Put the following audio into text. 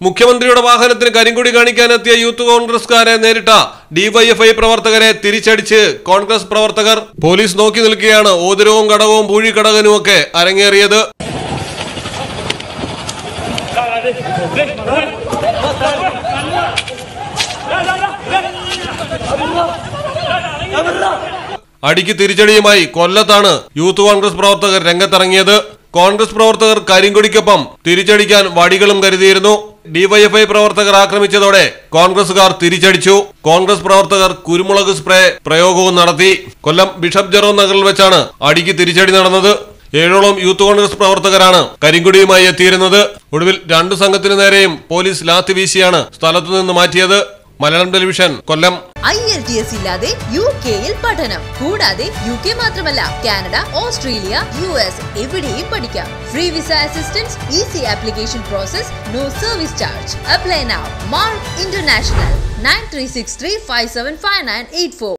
മുഖ്യമന്ത്രിയുടെ വാഹനത്തിന് കരിങ്കൊടി കാണിക്കാനെത്തിയ യൂത്ത് കോൺഗ്രസ്കാരെ നേരിട്ട ഡിവൈഎഫ്ഐ പ്രവർത്തകരെ തിരിച്ചടിച്ച് കോൺഗ്രസ് പ്രവർത്തകർ പോലീസ് നോക്കി നിൽക്കുകയാണ് ഓതിരവും കടകവും പൂഴിക്കടകനും ഒക്കെ അരങ്ങേറിയത് അടിക്ക് തിരിച്ചടിയുമായി കൊല്ലത്താണ് യൂത്ത് കോൺഗ്രസ് പ്രവർത്തകർ രംഗത്തിറങ്ങിയത് കോൺഗ്രസ് പ്രവർത്തകർ കരിങ്കൊടിക്കൊപ്പം തിരിച്ചടിക്കാൻ വടികളും കരുതിയിരുന്നു ഡിവൈഎഫ്ഐ പ്രവർത്തകർ ആക്രമിച്ചതോടെ കോൺഗ്രസുകാർ തിരിച്ചടിച്ചു കോൺഗ്രസ് പ്രവർത്തകർ കുരുമുളക് സ്പ്രേ പ്രയോഗവും നടത്തി കൊല്ലം ബിഷപ്പ് ജെറോ നഗറിൽ വെച്ചാണ് അടിക്ക് തിരിച്ചടി നടന്നത് ഏഴോളം യൂത്ത് കോൺഗ്രസ് പ്രവർത്തകരാണ് കരിങ്കൊടിയുമായി എത്തിയിരുന്നത് ഒടുവിൽ രണ്ടു സംഘത്തിനു നേരെയും പോലീസ് ലാത്തി വീശിയാണ് സ്ഥലത്തു നിന്ന് മാറ്റിയത് Malayalam television Kollam I L T S ഇല്ലാതെ യു കെയിൽ പഠനം കൂടാതെ യു കെ മാത്രമല്ല കാനഡ ഓസ്ട്രേലിയ യു എസ് എവിടെയും പഠിക്കാം free visa assistance easy application process no service charge apply now Mark international nine three six three five seven five nine eight four